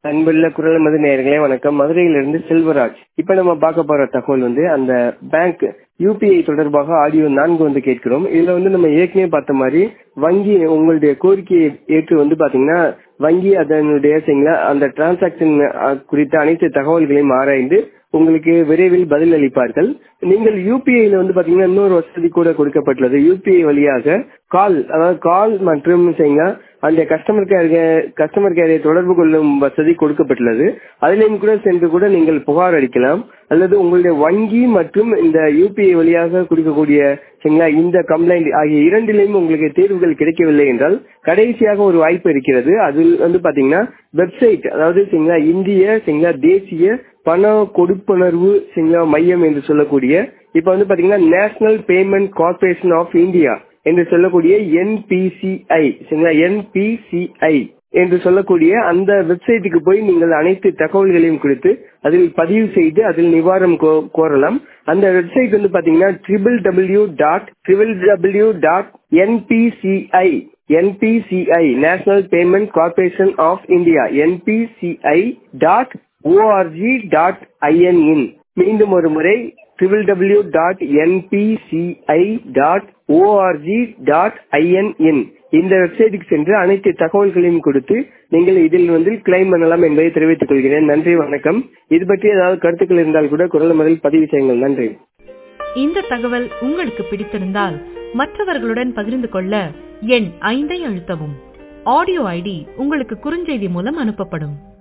அன்புள்ள குரல் மது நேயர்களே வணக்கம் மதுரையிலிருந்து செல்வராஜ் இப்ப நம்ம பார்க்க போற தகவல் வந்து அந்த பேங்க் யூபிஐ தொடர்பாக ஆடியோ நான்கு வந்து கேட்கிறோம் இதுல வந்து நம்ம ஏற்கனவே பார்த்த மாதிரி வங்கி உங்களுடைய கோரிக்கையை ஏற்று வந்து பாத்தீங்கன்னா வங்கி அதனுடைய சரிங்களா அந்த டிரான்சாக்சன் குறித்த அனைத்து தகவல்களையும் ஆராய்ந்து உங்களுக்கு விரைவில் பதில் அளிப்பார்கள் நீங்கள் யூபிஐல வந்து பாத்தீங்கன்னா இன்னொரு வசதி கூட கொடுக்கப்பட்டுள்ளது யூபிஐ வழியாக கால் அதாவது கால் மற்றும் சரிங்களா அந்த கஸ்டமர் கேர் கஸ்டமர் கேரை தொடர்பு கொள்ளும் வசதி கொடுக்கப்பட்டுள்ளது அதிலையும் கூட சென்று கூட நீங்கள் புகார் அளிக்கலாம் அல்லது உங்களுடைய வங்கி மற்றும் இந்த யூபிஐ வழியாக கொடுக்கக்கூடிய சரிங்களா இந்த கம்ப்ளைண்ட் ஆகிய இரண்டிலையும் உங்களுக்கு தீர்வுகள் கிடைக்கவில்லை என்றால் கடைசியாக ஒரு வாய்ப்பு இருக்கிறது அதில் வந்து பாத்தீங்கன்னா வெப்சைட் அதாவது சரிங்களா இந்திய சரிங்களா தேசிய பண கொடுப்புணர்வு சரிங்களா மையம் என்று சொல்லக்கூடிய இப்ப வந்து பாத்தீங்கன்னா national payment corporation of India என்று சொல்லக்கூடிய என்பிசிஐ சரிங்களா என்பிசிஐ என்று சொல்லக்கூடிய அந்த வெப்சைட்டுக்கு போய் நீங்கள் அனைத்து தகவல்களையும் கொடுத்து அதில் பதிவு செய்து அதில் நிவாரணம் கோரலாம் அந்த வெப்சைட் வந்து பாத்தீங்கன்னா triple W dot triple W dot NPCI NPCI national payment corporation of India NPCI dot ORG dot ஐஎன்இன் மீண்டும் ஒரு முறை triple W dot NPCI dot ORG dot ஐஎன்இன் இந்த வெப்சைட்டுக்கு சென்று அனைத்து தகவல்களையும் கொடுத்து நீங்கள் இதில் வந்து கிளைம் பண்ணலாம் என்பதை தெரிவித்துக் கொள்கிறேன் நன்றி வணக்கம் இது பற்றி ஏதாவது கருத்துக்கள் இருந்தால் கூட குரல் முதல் பதிவு செய்யுங்கள் நன்றி இந்த தகவல் உங்களுக்கு பிடித்திருந்தால் மற்றவர்களுடன் பகிர்ந்து கொள்ள எண் ஐந்தை அழுத்தவும் ஆடியோ ஐடி உங்களுக்கு குறுஞ்செய்தி மூலம் அனுப்பப்படும்